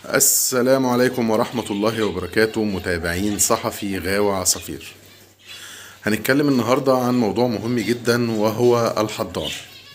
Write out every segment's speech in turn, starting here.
السلام عليكم ورحمة الله وبركاته متابعين صحفي غاوي عصافير هنتكلم النهاردة عن موضوع مهم جدا وهو الحضان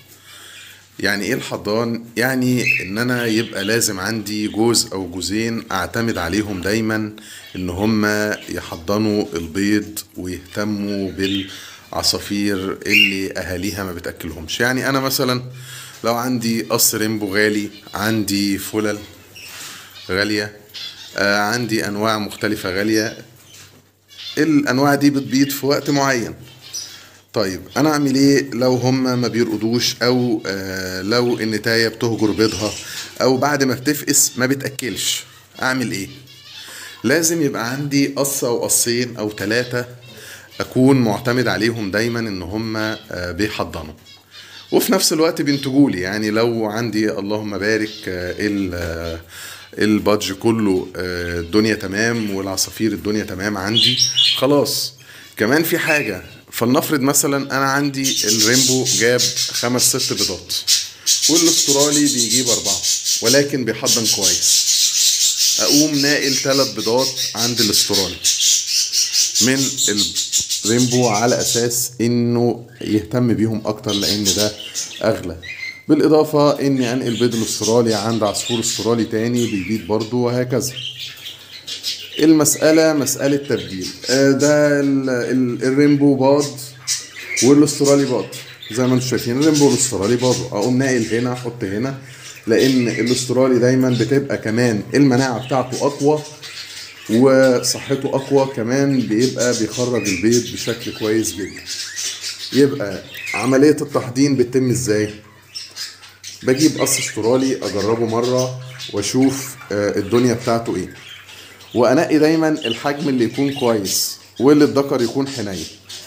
يعني ايه الحضان؟ يعني ان انا يبقى لازم عندي جوز او جوزين اعتمد عليهم دايما ان هما يحضنوا البيض ويهتموا بالعصافير اللي اهاليها ما بتاكلهمش يعني انا مثلا لو عندي قص ريمبو غالي عندي فلل غالية آه عندي أنواع مختلفة غالية الأنواع دي بتبيض في وقت معين طيب أنا أعمل إيه لو هما ما بيرقدوش أو آه لو النتاية بتهجر بيضها أو بعد ما بتفقس ما بتأكلش أعمل إيه لازم يبقى عندي قص أو قصين أو ثلاثة أكون معتمد عليهم دايما إن هما آه بيحضنوا وفي نفس الوقت بينتجوا لي يعني لو عندي اللهم بارك آه، ال آه، البادج كله آه، الدنيا تمام والعصافير الدنيا تمام عندي خلاص كمان في حاجة فلنفرض مثلا انا عندي الريمبو جاب خمس ست بيضات والاسترالي بيجيب اربعة ولكن بيحضن كويس اقوم ناقل ثلاث بيضات عند الاسترالي من الريمبو على اساس انه يهتم بيهم اكتر لان ده اغلى بالاضافه اني انقل بيض الاسترالي عند عصفور استرالي تاني بيبيض برضه وهكذا المسألة مسألة تبديل آه، ده ال- ال- الريمبو باض والاسترالي باض زي ما انتم شايفين الريمبو والاسترالي باضوا اقوم ناقل هنا احط هنا لان الاسترالي دايما بتبقى كمان المناعة بتاعته اقوى وصحته اقوى كمان بيبقى بيخرج البيض بشكل كويس جدا يبقى عملية التحضير بتتم ازاي بجيب قص استرالي اجربه مرة واشوف آه، الدنيا بتاعته ايه وانقي دايما الحجم اللي يكون كويس واللي الذكر يكون حنين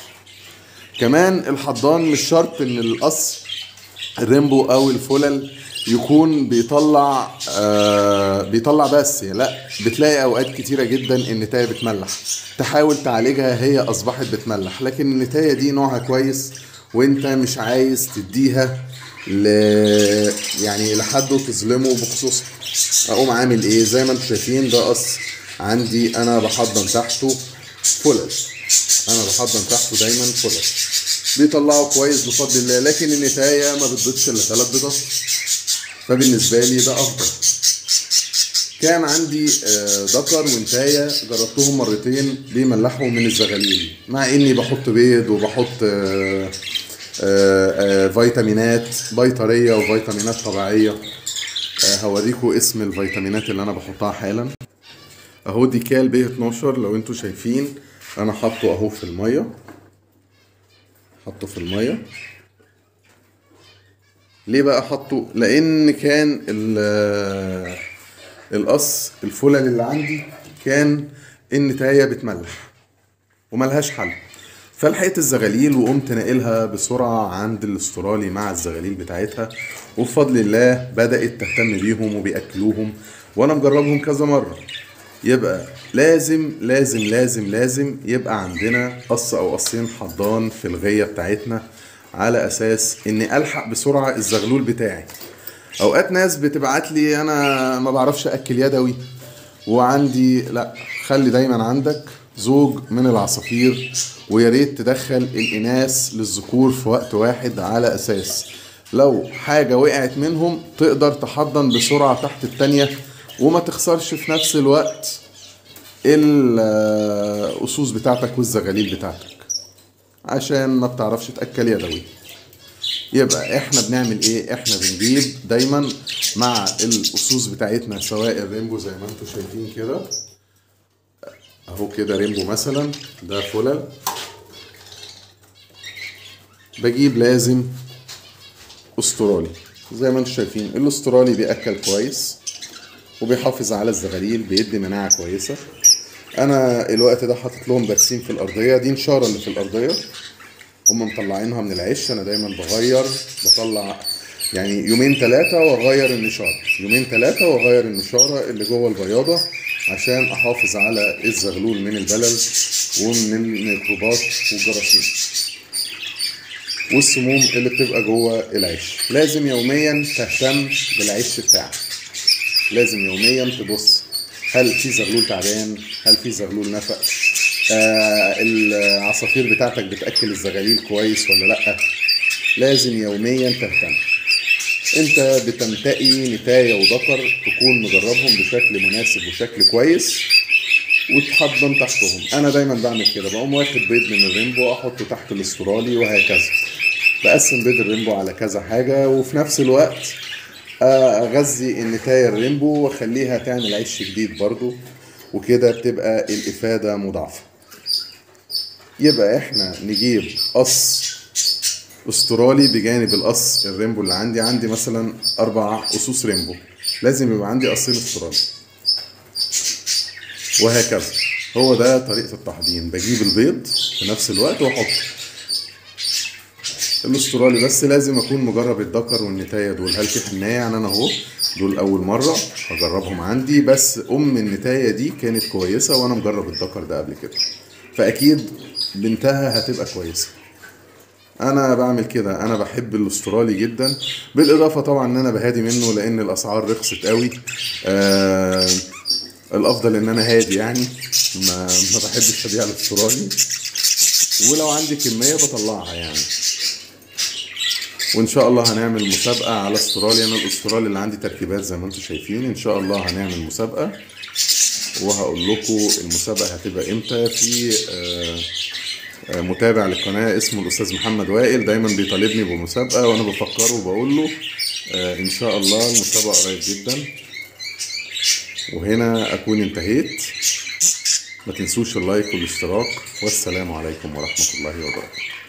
كمان الحضان مش شرط ان القص الريمبو او الفلل يكون بيطلع آه بيطلع بس لا بتلاقي اوقات كتيره جدا النتايه بتملح تحاول تعالجها هي اصبحت بتملح لكن النتايه دي نوعها كويس وانت مش عايز تديها ل يعني لحد وتظلمه بخصوصها اقوم عامل ايه زي ما انتم شايفين ده قص عندي انا بحضن تحته فلل انا بحضن تحته دايما فلل بيطلعوا كويس بفضل الله لكن النتايه ما بتبيضش الا ثلاث بيضات فبالنسبه لي ده افضل كان عندي آه، ذكر وانتايه جربتهم مرتين بيملحوا من الزغاليل مع اني بحط بيض وبحط آه، آه، آه، فيتامينات بيطريه وفيتامينات طبيعيه آه، هوريكم اسم الفيتامينات اللي انا بحطها حالا اهو دي كال بي 12 لو انتوا شايفين انا حاطه اهو في الميه حاطه في الميه ليه بقى حطه لان كان ال- القص الفلل اللي عندي كان النتايه بتملح وملهاش حل فلحقت الزغاليل وقمت ناقلها بسرعة عند الاسترالي مع الزغاليل بتاعتها وبفضل الله بدأت تهتم بيهم وبيأكلوهم وأنا مجربهم كذا مرة يبقى لازم لازم لازم لازم يبقى عندنا قص أو قصين حضان في الغية بتاعتنا على أساس إني ألحق بسرعة الزغلول بتاعي أوقات ناس بتبعت لي أنا ما بعرفش أكل يدوي وعندي لا خلي دايما عندك زوج من العصافير ويا ريت تدخل الاناث للذكور في وقت واحد على اساس لو حاجة وقعت منهم تقدر تحضن بسرعة تحت التانية وما تخسرش في نفس الوقت الأسوس بتاعتك والزغاليل بتاعتك عشان ما بتعرفش تأكل يدوي يبقى احنا بنعمل ايه احنا بنجيب دايما مع الاسوس بتاعتنا سواء الريمبو زي ما انتم شايفين كده اهو كده ريمبو مثلا ده فلل بجيب لازم استرالي زي ما انتم شايفين الاسترالي بياكل كويس وبيحافظ على الزغاليل بيدي مناعه كويسه انا الوقت ده حاطط لهم برسيم في الارضيه دي نشاره اللي في الارضيه هم مطلعينها من العش انا دايما بغير بطلع يعني يومين ثلاثة واغير النشارة يومين ثلاثة واغير النشارة اللي جوه البياضة عشان احافظ على الزغلول من البلل ومن الميكروبات والجراثيم والسموم اللي بتبقى جوه العش لازم يوميا تهتم بالعش بتاعك لازم يوميا تبص هل في زغلول تعبان هل في زغلول نفق آه العصافير بتاعتك بتاكل الزغاليل كويس ولا لا لازم يوميا تهتم انت بتنتقي نتاية وذكر تكون مجربهم بشكل مناسب وشكل كويس وتحضن تحتهم انا دايما بعمل كده بقوم واخد بيض من الريمبو احطه تحت الاسترالي وهكذا بقسم بيض الريمبو على كذا حاجة وفي نفس الوقت اغذي النتاية الريمبو واخليها تعمل عيش جديد برضو وكده بتبقى الافادة مضاعفة يبقى احنا نجيب قص استرالي بجانب القص الريمبو اللي عندي عندي مثلا اربع قصوص ريمبو لازم يبقى عندي قصين استرالي وهكذا هو ده طريقة التحضير بجيب البيض في نفس الوقت واحطه الاسترالي بس لازم اكون مجرب الذكر والنتاية دول هل في حناية يعني انا اهو دول اول مرة هجربهم عندي بس ام النتاية دي كانت كويسة وانا مجرب الذكر ده قبل كده فاكيد بنتها هتبقى كويسة انا بعمل كده انا بحب الاسترالي جدا بالاضافه طبعا ان انا بهادي منه لان الاسعار رخصت قوي آه الافضل ان انا هادي يعني ما ما بحبش ابيع الاسترالي ولو عندي كميه بطلعها يعني وان شاء الله هنعمل مسابقه على استراليا انا الاسترالي اللي عندي تركيبات زي ما انتم شايفين ان شاء الله هنعمل مسابقه وهقول لكم المسابقه هتبقى امتى في آه متابع للقناة اسمه الأستاذ محمد وائل دايما بيطالبني بمسابقة وأنا بفكره وبقول له آه إن شاء الله المسابقة قريب جدا وهنا أكون انتهيت ما تنسوش اللايك والاشتراك والسلام عليكم ورحمة الله وبركاته